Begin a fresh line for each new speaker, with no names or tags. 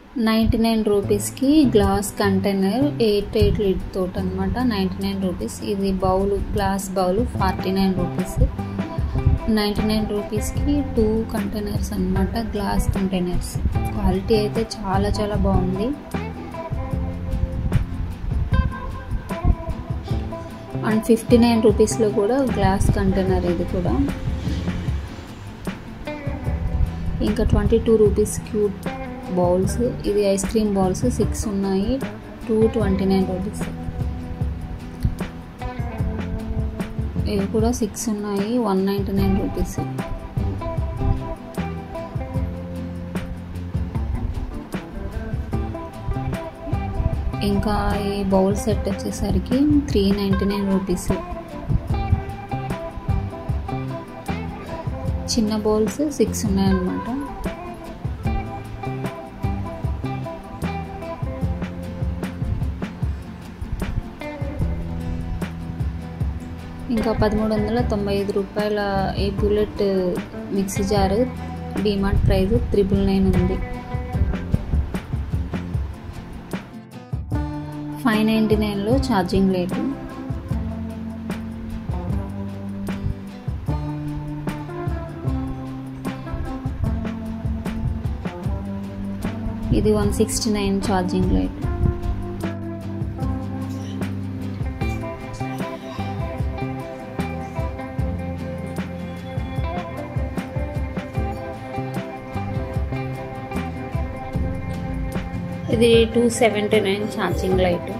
ninety nine రూపీస్కి glass container eight eight lid తోటి అనమాట నైంటీ నైన్ రూపీస్ ఇది bowl glass bowl forty nine rupees ninety nine రూపీస్కి two containers అనమాట glass containers quality అయితే చాలా చాలా బాగుంది అండ్ ఫిఫ్టీ నైన్ రూపీస్లో కూడా గ్లాస్ కంటైనర్ ఇది కూడా ఇంకా twenty two rupees cute bowls ఇది ఐస్ క్రీమ్ బౌల్స్ సిక్స్ ఉన్నాయి టూ ట్వంటీ నైన్ రూపీస్ ఇవి కూడా సిక్స్ ఉన్నాయి వన్ నైంటీ నైన్ రూపీస్ ఇంకా ఈ బౌల్ సెట్ వచ్చేసరికి త్రీ నైంటీ నైన్ రూపీస్ చిన్న బౌల్స్ సిక్స్ ఉన్నాయన్నమాట ఇంకా పదమూడు వందల తొంభై ఐదు రూపాయల ఈ bullet mixie jar DMart price triple nine ఉంది ఫైవ్ నైంటీ నైన్లో ఛార్జింగ్ రేటు ఇది one sixty nine charging light ఇది two seventy nine charging light